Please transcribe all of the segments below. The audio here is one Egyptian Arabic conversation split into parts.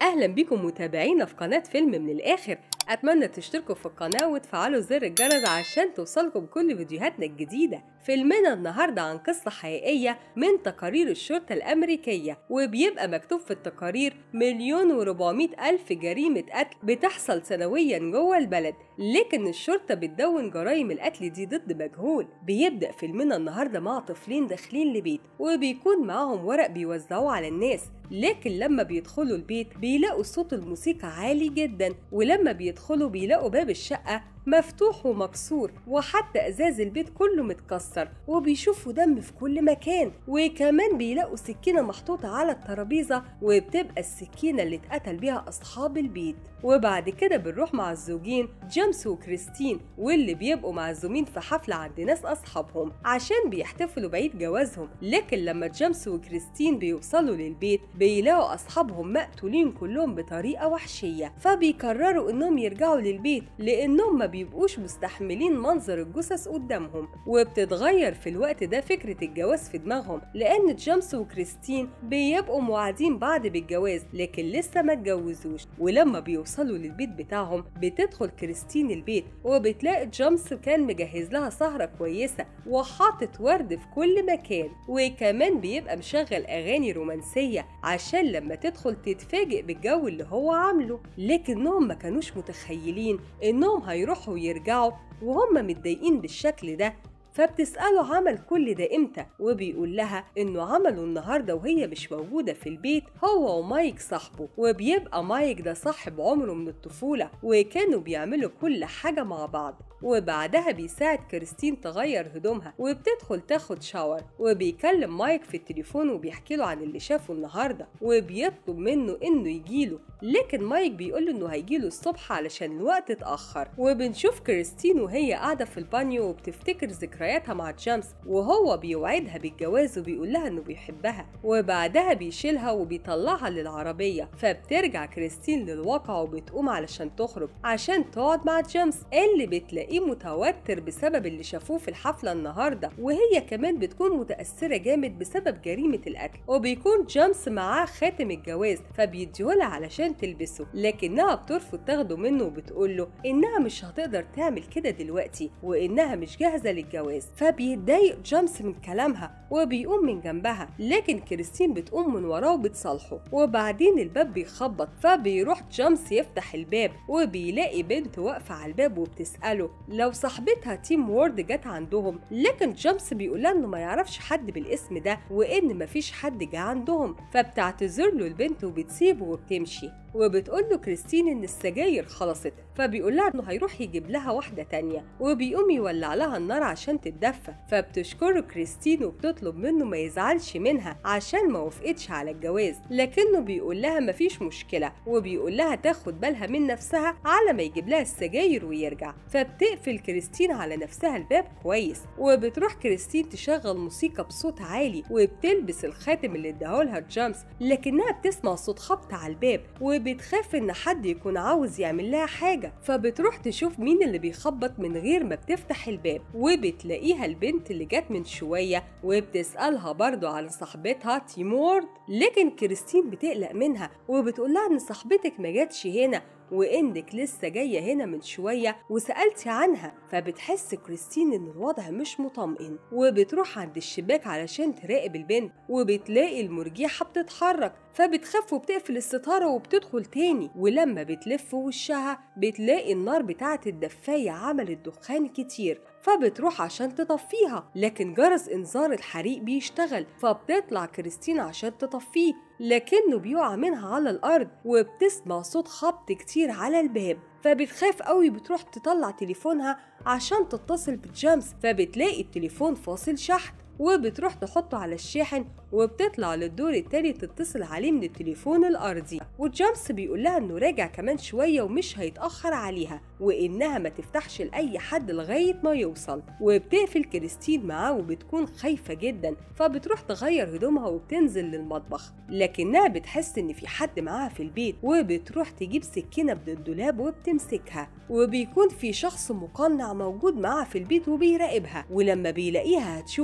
اهلا بيكم متابعينا في قناه فيلم من الاخر اتمنى تشتركوا في القناه وتفعلوا زر الجرس عشان توصلكم كل فيديوهاتنا الجديده فيلمنا النهارده عن قصه حقيقيه من تقارير الشرطه الامريكيه وبيبقى مكتوب في التقارير مليون وربعمائة الف جريمه قتل بتحصل سنويا جوه البلد لكن الشرطه بتدون جرائم القتل دي ضد مجهول بيبدا فيلمنا النهارده مع طفلين داخلين لبيت وبيكون معاهم ورق بيوزعوه على الناس لكن لما بيدخلوا البيت بيلاقوا صوت الموسيقى عالي جدا ولما بيدخلوا بيلاقوا باب الشقة مفتوح ومكسور وحتى ازاز البيت كله متكسر وبيشوفوا دم في كل مكان وكمان بيلاقوا سكينه محطوطه على الترابيزه وبتبقى السكينه اللي اتقتل بيها اصحاب البيت وبعد كده بنروح مع الزوجين جيمس وكريستين واللي بيبقوا معزومين في حفله عند ناس اصحابهم عشان بيحتفلوا بعيد جوازهم لكن لما جيمس وكريستين بيوصلوا للبيت بيلاقوا اصحابهم مقتولين كلهم بطريقه وحشيه فبيقرروا انهم يرجعوا للبيت لانهم ما بيبقوش مستحملين منظر الجثث قدامهم وبتتغير في الوقت ده فكرة الجواز في دماغهم لأن جيمس وكريستين بيبقوا موعدين بعض بالجواز لكن لسه ما اتجوزوش ولما بيوصلوا للبيت بتاعهم بتدخل كريستين البيت وبتلاقي جيمس كان مجهز لها سهرة كويسة وحاطط ورد في كل مكان وكمان بيبقى مشغل أغاني رومانسية عشان لما تدخل تتفاجئ بالجو اللي هو عامله لكنهم ما كانوش متخيلين إنهم هيروحوا يروحوا ويرجعوا وهم متضايقين بالشكل ده فبتسأله عمل كل ده امتى وبيقول لها انه عمله النهاردة وهي مش موجودة في البيت هو ومايك صاحبه وبيبقى مايك ده صاحب عمره من الطفولة وكانوا بيعملوا كل حاجة مع بعض وبعدها بيساعد كريستين تغير هدومها وبتدخل تاخد شاور وبيكلم مايك في التليفون وبيحكي له عن اللي شافه النهارده وبيطلب منه انه يجيله لكن مايك بيقول انه هيجيله الصبح علشان الوقت اتاخر وبنشوف كريستين وهي قاعده في البانيو وبتفتكر ذكرياتها مع جيمس وهو بيوعدها بالجواز وبيقول لها انه بيحبها وبعدها بيشيلها وبيطلعها للعربيه فبترجع كريستين للواقع وبتقوم علشان تخرج عشان تقعد مع جيمس اللي بتلاقيه بتلاقيه متوتر بسبب اللي شافوه في الحفلة النهاردة وهي كمان بتكون متأثرة جامد بسبب جريمة القتل وبيكون جيمس معاه خاتم الجواز فبيديهولها علشان تلبسه لكنها بترفض تاخده منه وبتقوله إنها مش هتقدر تعمل كده دلوقتي وإنها مش جاهزة للجواز فبيتضايق جيمس من كلامها وبيقوم من جنبها لكن كريستين بتقوم من وراه وبتصالحه وبعدين الباب بيخبط فبيروح جيمس يفتح الباب وبيلاقي بنت واقفة على الباب وبتسأله لو صاحبتها تيم وورد جت عندهم لكن جيمس بيقول لها انه ما يعرفش حد بالاسم ده وان مفيش حد جه عندهم فبتعتذر له البنت وبتسيبه وبتمشي وبتقول له كريستين ان السجاير خلصت فبيقول لها انه هيروح يجيب لها واحده تانية وبيقوم يولع لها النار عشان تتدفى فبتشكره كريستين وبتطلب منه ما يزعلش منها عشان ما وافقتش على الجواز لكنه بيقول لها مفيش مشكله وبيقول لها تاخد بالها من نفسها على ما يجيب لها السجاير ويرجع فبتقفل كريستين على نفسها الباب كويس وبتروح كريستين تشغل موسيقى بصوت عالي وبتلبس الخاتم اللي اداهولها جيمس لكنها بتسمع صوت خبط على الباب وبتخاف ان حد يكون عاوز يعمل لها حاجه فبتروح تشوف مين اللي بيخبط من غير ما بتفتح الباب وبتلاقيها البنت اللي جت من شويه وبتسالها برضو على صاحبتها تيمورد لكن كريستين بتقلق منها وبتقول لها ان صاحبتك ما جاتش هنا وانك لسه جايه هنا من شويه وسالتي عنها فبتحس كريستين ان الوضع مش مطمئن وبتروح عند الشباك علشان تراقب البنت وبتلاقي المرجيحه بتتحرك فبتخاف وبتقفل الستاره وبتدخل تاني ولما بتلف وشها بتلاقي النار بتاعه الدفايه عملت دخان كتير فبتروح عشان تطفيها لكن جرس انذار الحريق بيشتغل فبتطلع كريستين عشان تطفيه لكنه بيقع منها على الارض وبتسمع صوت خبط كتير على الباب فبتخاف قوي بتروح تطلع تليفونها عشان تتصل بجيمس فبتلاقي التليفون فاصل شحن وبتروح تحطه على الشاحن وبتطلع للدور التاني تتصل عليه من التليفون الأرضي وجيمس بيقول لها إنه راجع كمان شوية ومش هيتأخر عليها وإنها ما تفتحش لأي حد لغاية ما يوصل وبتقفل كريستين معاه وبتكون خايفة جدا فبتروح تغير هدومها وبتنزل للمطبخ لكنها بتحس إن في حد معاها في البيت وبتروح تجيب سكينة من الدولاب وبتمسكها وبيكون في شخص مقنع موجود معاها في البيت وبيراقبها ولما بيلاقيها هتشوفه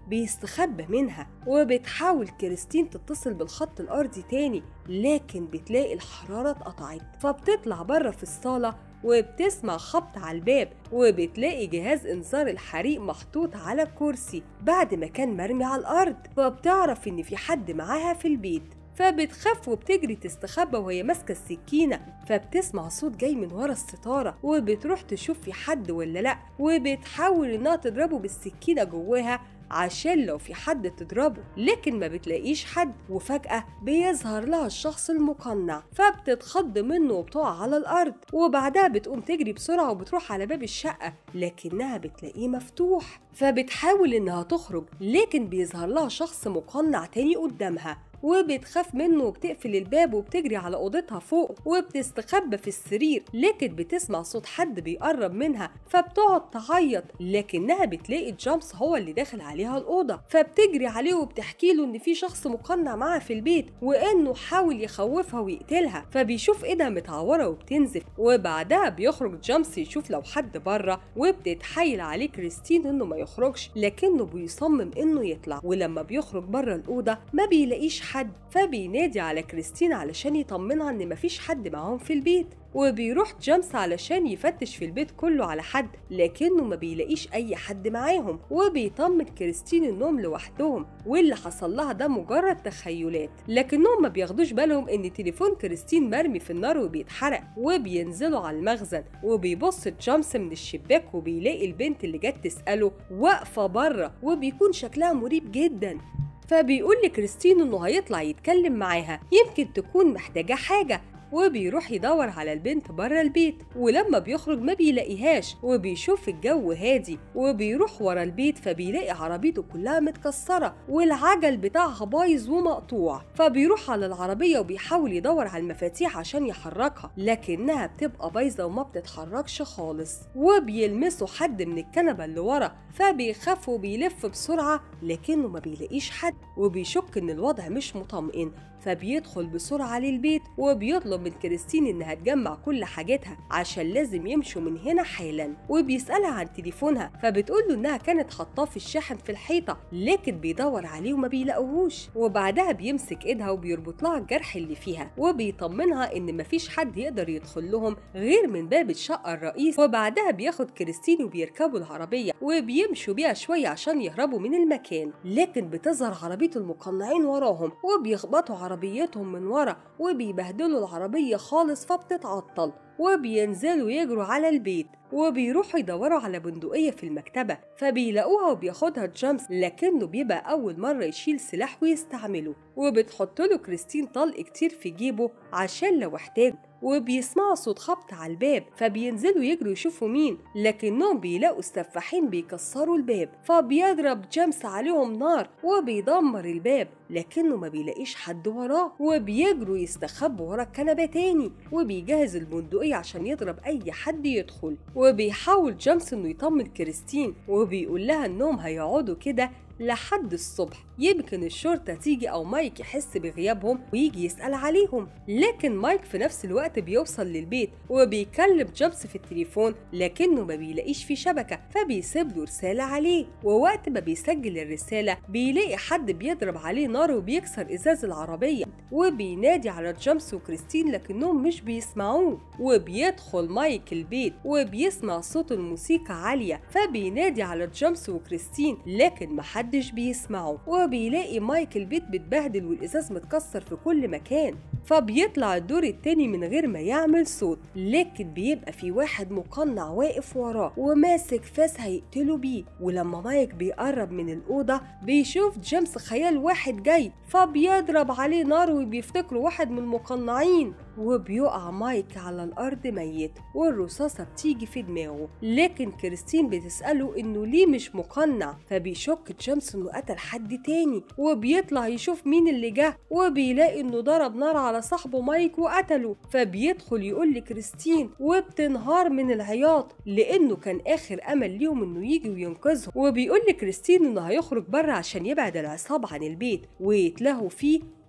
بيستخبى منها وبتحاول كريستين تتصل بالخط الأرضي تاني لكن بتلاقي الحرارة اتقطعت فبتطلع بره في الصالة وبتسمع خبط على الباب وبتلاقي جهاز انذار الحريق محطوط على الكرسي بعد ما كان مرمي على الارض فبتعرف ان في حد معاها في البيت فبتخاف وبتجري تستخبى وهي ماسكة السكينة فبتسمع صوت جاي من ورا الستارة وبتروح تشوف في حد ولا لأ وبتحاول إنها تضربه بالسكينة جواها عشان لو في حد تضربه لكن ما بتلاقيش حد وفجأة بيظهر لها الشخص المقنع فبتتخض منه وبتقع على الأرض وبعدها بتقوم تجري بسرعة وبتروح على باب الشقة لكنها بتلاقيه مفتوح فبتحاول إنها تخرج لكن بيظهر لها شخص مقنع تاني قدامها وبتخاف منه وبتقفل الباب وبتجري على اوضتها فوق وبتستخبى في السرير لكن بتسمع صوت حد بيقرب منها فبتقعد تعيط لكنها بتلاقي جامس هو اللي داخل عليها الاوضه فبتجري عليه وبتحكي له ان في شخص مقنع معاها في البيت وانه حاول يخوفها ويقتلها فبيشوف ايدها متعوره وبتنزف وبعدها بيخرج جامس يشوف لو حد بره وبتتحايل عليه كريستين انه ما يخرجش لكنه بيصمم انه يطلع ولما بيخرج بره الاوضه ما بيلاقيش حد فبينادي على كريستين علشان يطمنها ان مفيش حد معاهم في البيت وبيروح جيمس علشان يفتش في البيت كله على حد لكنه ما بيلاقيش اي حد معاهم وبيطمن كريستين انهم لوحدهم واللي حصل لها ده مجرد تخيلات لكنهم ما بياخدوش بالهم ان تليفون كريستين مرمي في النار وبيتحرق وبينزلوا على المخزن وبيبص جيمس من الشباك وبيلاقي البنت اللي جت تساله واقفه بره وبيكون شكلها مريب جدا فبيقول لكريستين انه هيطلع يتكلم معاها يمكن تكون محتاجة حاجة وبيروح يدور على البنت بره البيت ولما بيخرج ما بيلاقيهاش وبيشوف الجو هادي وبيروح ورا البيت فبيلاقي عربيته كلها متكسرة والعجل بتاعها بايظ ومقطوع فبيروح على العربية وبيحاول يدور على المفاتيح عشان يحركها لكنها بتبقى بايظة وما بتتحركش خالص وبيلمسوا حد من الكنبة اللي ورا فبيخاف وبيلف بسرعة لكنه ما بيلاقيش حد وبيشك ان الوضع مش مطمئن فبيدخل بسرعة للبيت وبيطلب من كريستين إنها تجمع كل حاجاتها عشان لازم يمشوا من هنا حالا وبيسألها عن تليفونها فبتقول له إنها كانت حاطاه في الشاحن في الحيطة لكن بيدور عليه وما بيلاقوهوش وبعدها بيمسك إيدها وبيربط لها الجرح اللي فيها وبيطمنها إن مفيش حد يقدر يدخل لهم غير من باب الشقة الرئيس وبعدها بياخد كريستين وبيركبوا العربية وبيمشوا بيها شوية عشان يهربوا من المكان لكن بتظهر عربية المقنعين وراهم وبيخبطوا عربيتهم من ورا وبيبهدلوا العربية خالص فبتتعطل وبينزلوا يجروا على البيت وبيروحوا يدوروا على بندقية في المكتبة فبيلاقوها وبياخدها جيمس لكنه بيبقى أول مرة يشيل سلاح ويستعمله وبتحط له كريستين طلق كتير في جيبه عشان لو احتاج وبيسمعوا صوت خبط على الباب فبينزلوا يجروا يشوفوا مين لكنهم بيلاقوا السفاحين بيكسروا الباب فبيضرب جيمس عليهم نار وبيدمر الباب لكنه ما بيلاقيش حد وراه وبيجروا يستخبوا ورا الكنبة تاني وبيجهز البندقية عشان يضرب أي حد يدخل وبيحاول جيمس إنه يطمن كريستين وبيقول لها إنهم هيقعدوا كده لحد الصبح يمكن الشرطة تيجي أو مايك يحس بغيابهم ويجي يسأل عليهم لكن مايك في نفس الوقت بيوصل للبيت وبيكلم جيمس في التليفون لكنه ما بيلاقيش فيه شبكة فبيسيب له رسالة عليه ووقت ما بيسجل الرسالة بيلاقي حد بيضرب عليه نار وبيكسر إزاز العربية وبينادي على جيمس وكريستين لكنهم مش بيسمعوه وبيدخل مايك البيت وبيسمع صوت الموسيقى عالية فبينادي على جيمس وكريستين لكن محدش بيسمعه وبيلاقي مايك البيت بيتبهدل والإزاز متكسر في كل مكان فبيطلع الدور التاني من غير ما يعمل صوت لكن بيبقى في واحد مقنع واقف وراه وماسك فاس هيقتله بيه ولما مايك بيقرب من الأوضة بيشوف جيمس خيال واحد جاي فبيضرب عليه نار وبيفتكره واحد من المقنعين وبيقع مايك على الأرض ميت والرصاصة بتيجي في دماغه لكن كريستين بتسأله إنه ليه مش مقنع فبيشك جيمس إنه قتل حد تاني وبيطلع يشوف مين اللي جه وبيلاقي إنه ضرب نار على صاحبه مايك وقتله فبيدخل يقول لكريستين وبتنهار من العياط لأنه كان آخر أمل ليهم إنه يجي وينقذهم وبيقول لكريستين إنه هيخرج بره عشان يبعد العصابة عن البيت ويتلهوا فيه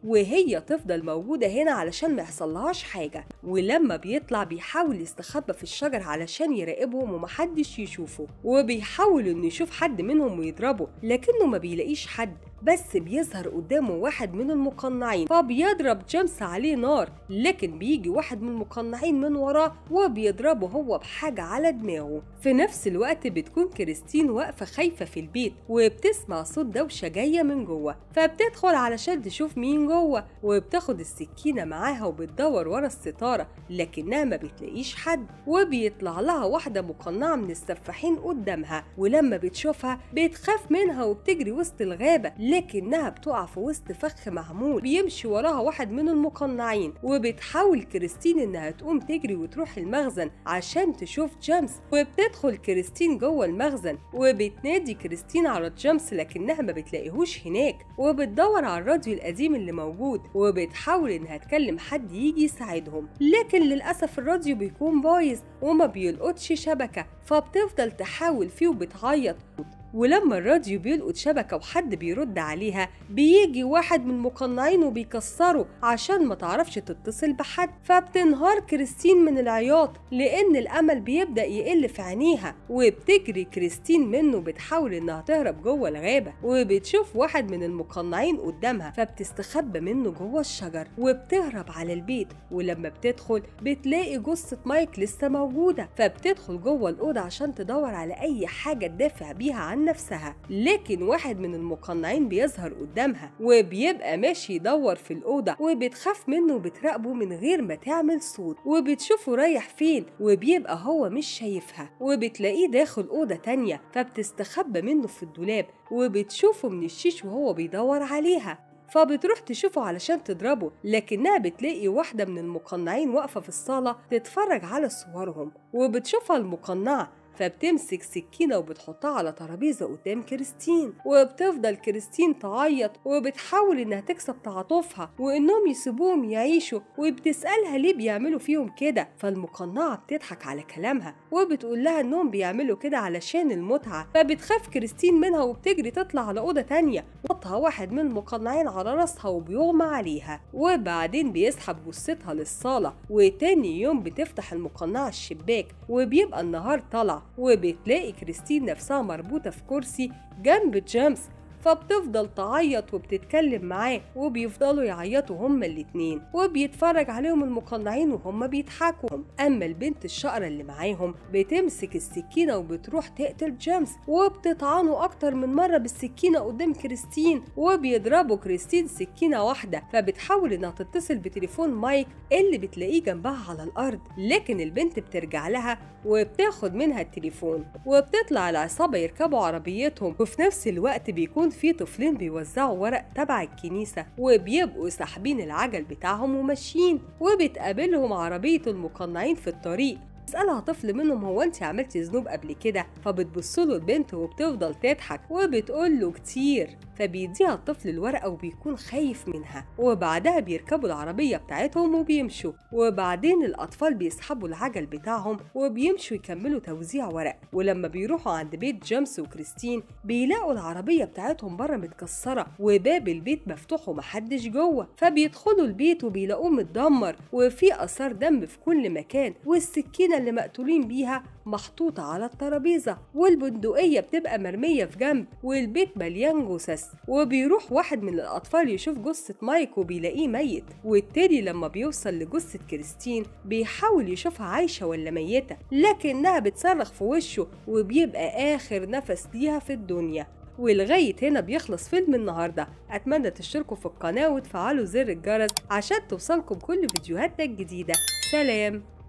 وهي تفضل موجودة هنا علشان ما يحصلهاش حاجة ولما بيطلع بيحاول يستخبى في الشجر علشان يراقبهم ومحدش يشوفه وبيحاول انه يشوف حد منهم ويضربه لكنه ما بيلاقيش حد بس بيظهر قدامه واحد من المقنعين فبيضرب جيمس عليه نار لكن بيجي واحد من المقنعين من وراه وبيضربه هو بحاجة على دماغه في نفس الوقت بتكون كريستين واقفة خايفة في البيت وبتسمع صوت دوشة جاية من جوه فبتدخل علشان تشوف مين جوه وبتاخد السكينة معاها وبتدور ورا الستارة لكنها ما بتلاقيش حد وبيطلع لها واحدة مقنعة من السفاحين قدامها ولما بتشوفها بتخاف منها وبتجري وسط الغابة لكنها بتقع في وسط فخ معمول بيمشي وراها واحد من المقنعين وبتحاول كريستين انها تقوم تجري وتروح المخزن عشان تشوف جيمس وبتدخل كريستين جوه المخزن وبتنادي كريستين على جيمس لكنها ما بتلاقيهوش هناك وبتدور على الراديو القديم اللي موجود وبتحاول انها تكلم حد يجي يساعدهم لكن للاسف الراديو بيكون بايظ وما بيلقطش شبكه فبتفضل تحاول فيه وبتعيط ولما الراديو بيلقط شبكة وحد بيرد عليها بيجي واحد من المقنعين وبيكسره عشان ما تعرفش تتصل بحد فبتنهار كريستين من العياط لأن الأمل بيبدأ يقل في عينيها وبتجري كريستين منه بتحاول إنها تهرب جوه الغابة وبتشوف واحد من المقنعين قدامها فبتستخبى منه جوه الشجر وبتهرب على البيت ولما بتدخل بتلاقي جثة مايك لسه موجودة فبتدخل جوه الأوضة عشان تدور على أي حاجة تدافع بيها عن نفسها لكن واحد من المقنعين بيظهر قدامها وبيبقى ماشي يدور في الأوضة وبتخاف منه وبتراقبه من غير ما تعمل صوت وبتشوفه رايح فين وبيبقى هو مش شايفها وبتلاقيه داخل أوضة تانية فبتستخبى منه في الدولاب وبتشوفه من الشيش وهو بيدور عليها فبتروح تشوفه علشان تضربه لكنها بتلاقي واحدة من المقنعين واقفة في الصالة تتفرج على صورهم وبتشوفها المقنعة فبتمسك سكينة وبتحطها على ترابيزة قدام كريستين وبتفضل كريستين تعيط وبتحاول إنها تكسب تعاطفها وإنهم يسيبوهم يعيشوا وبتسألها ليه بيعملوا فيهم كده فالمقنعة بتضحك على كلامها وبتقول لها إنهم بيعملوا كده علشان المتعة فبتخاف كريستين منها وبتجري تطلع على أوضة تانية وطها واحد من المقنعين على راسها وبيغمى عليها وبعدين بيسحب جثتها للصالة وتاني يوم بتفتح المقنعة الشباك وبيبقى النهار طلع وبتلاقي كريستين نفسها مربوطة في كرسي جنب جيمس فبتفضل تعيط وبتتكلم معاه وبيفضلوا يعيطوا هما الاتنين وبيتفرج عليهم المقنعين وهما بيضحكوا اما البنت الشقرة اللي معاهم بتمسك السكينة وبتروح تقتل جيمس وبتطعنه اكتر من مرة بالسكينة قدام كريستين وبيضربوا كريستين سكينة واحدة فبتحاول انها تتصل بتليفون مايك اللي بتلاقيه جنبها على الارض لكن البنت بترجع لها وبتاخد منها التليفون وبتطلع العصابة يركبوا عربيتهم وفي نفس الوقت بيكون في طفلين بيوزعوا ورق تبع الكنيسة وبيبقوا ساحبين العجل بتاعهم وماشيين وبتقابلهم عربية المقنعين في الطريق بيسألها طفل منهم هو انت عملتي ذنوب قبل كده فبتبصله البنت وبتفضل تضحك وبتقول له كتير فبيديها الطفل الورقة وبيكون خايف منها وبعدها بيركبوا العربية بتاعتهم وبيمشوا وبعدين الأطفال بيسحبوا العجل بتاعهم وبيمشوا يكملوا توزيع ورق ولما بيروحوا عند بيت جيمس وكريستين بيلاقوا العربية بتاعتهم بره متكسرة وباب البيت مفتوح ومحدش جوه فبيدخلوا البيت وبيلاقوه متدمر وفي آثار دم في كل مكان والسكينة اللي مقتولين بيها محطوطة على الترابيزة والبندقية بتبقى مرمية في جنب والبيت مليان جثث وبيروح واحد من الأطفال يشوف جثة مايك وبيلاقيه ميت والتاني لما بيوصل لجثة كريستين بيحاول يشوفها عايشة ولا ميتة لكنها بتصرخ في وشه وبيبقى آخر نفس ليها في الدنيا ولغاية هنا بيخلص فيلم النهاردة أتمنى تشتركوا في القناة وتفعلوا زر الجرس عشان توصلكم كل فيديوهاتنا الجديدة سلام